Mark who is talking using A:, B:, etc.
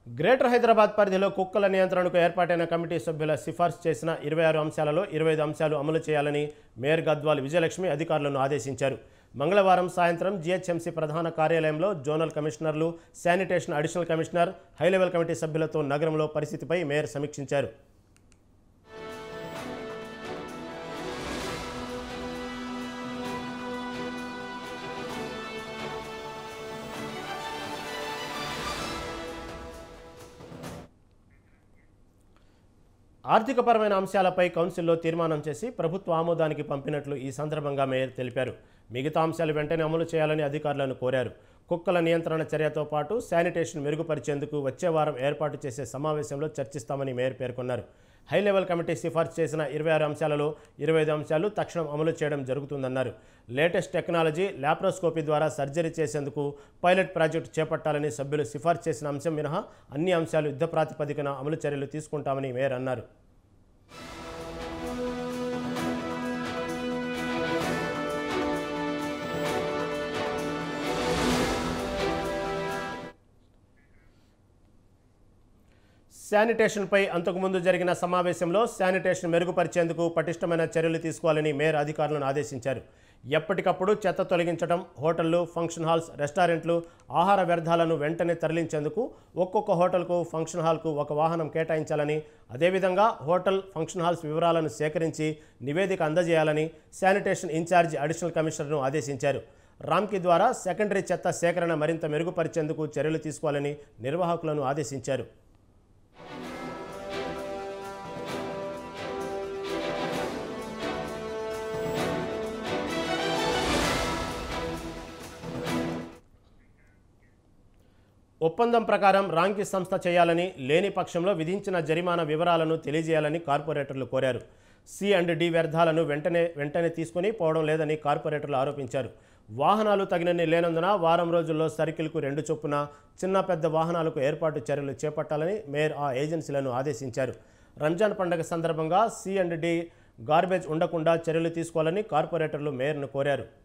A: greater Hyderabad పరిధిలో కుక్కల నియంత్రణకు ఏర్పాటైన కమిటీ సభ్యుల సిఫార్సు చేసిన ఇరవై ఆరు అంశాలలో ఇరవై ఐదు అంశాలు అమలు చేయాలని మేయర్ గద్వాల్ విజయలక్ష్మి అధికారులను ఆదేశించారు మంగళవారం సాయంత్రం జీహెచ్ఎంసీ ప్రధాన కార్యాలయంలో జోనల్ కమిషనర్లు sanitation additional commissioner high level committee సభ్యులతో నగరంలో పరిస్థితిపై మేయర్ సమీక్షించారు ఆర్థికపరమైన అంశాలపై కౌన్సిల్లో తీర్మానం చేసి ప్రభుత్వ ఆమోదానికి పంపినట్లు ఈ సందర్భంగా మేయర్ తెలిపారు మిగతా అంశాలు వెంటనే అమలు చేయాలని అధికారులను కోరారు కుక్కల నియంత్రణ చర్యతో పాటు శానిటేషన్ మెరుగుపరిచేందుకు వచ్చే వారం ఏర్పాటు చేసే సమావేశంలో చర్చిస్తామని మేయర్ పేర్కొన్నారు హై లెవెల్ కమిటీ సిఫార్సు చేసిన ఇరవై ఆరు అంశాలలో ఇరవై ఐదు అంశాలు తక్షణం అమలు చేయడం జరుగుతుందన్నారు లేటెస్ట్ టెక్నాలజీ ల్యాప్రోస్కోపీ ద్వారా సర్జరీ చేసేందుకు పైలట్ ప్రాజెక్టు చేపట్టాలని సభ్యులు సిఫార్సు చేసిన అంశం మినహా అన్ని అంశాలు యుద్ధ ప్రాతిపదికన అమలు చర్యలు తీసుకుంటామని మేయర్ అన్నారు శానిటేషన్పై అంతకుముందు జరిగిన సమావేశంలో శానిటేషన్ మెరుగుపరిచేందుకు పటిష్టమైన చర్యలు తీసుకోవాలని మేయర్ అధికారులను ఆదేశించారు ఎప్పటికప్పుడు చెత్త తొలగించడం హోటళ్లు ఫంక్షన్ హాల్స్ రెస్టారెంట్లు ఆహార వ్యర్థాలను వెంటనే తరలించేందుకు ఒక్కొక్క హోటల్కు ఫంక్షన్ హాల్కు ఒక వాహనం కేటాయించాలని అదేవిధంగా హోటల్ ఫంక్షన్ హాల్స్ వివరాలను సేకరించి నివేదిక అందజేయాలని శానిటేషన్ ఇన్ఛార్జి అడిషనల్ కమిషనర్ను ఆదేశించారు రామ్కి ద్వారా సెకండరీ చెత్త సేకరణ మరింత మెరుగుపరిచేందుకు చర్యలు తీసుకోవాలని నిర్వాహకులను ఆదేశించారు ఒప్పందం ప్రకారం రాంకి సంస్థ చేయాలని లేని పక్షంలో విధించిన జరిమానా వివరాలను తెలియజేయాలని కార్పొరేటర్లు కోరారు సి అండ్ డి వ్యర్థాలను వెంటనే వెంటనే తీసుకుని పోవడం లేదని కార్పొరేటర్లు ఆరోపించారు వాహనాలు తగినన్ని లేనందున వారం రోజుల్లో సర్కిల్కు రెండు చొప్పున చిన్న పెద్ద వాహనాలకు ఏర్పాటు చర్యలు చేపట్టాలని మేయర్ ఆ ఏజెన్సీలను ఆదేశించారు రంజాన్ పండుగ సందర్భంగా సి అండ్ డి గార్బేజ్ ఉండకుండా చర్యలు తీసుకోవాలని కార్పొరేటర్లు మేయర్ను కోరారు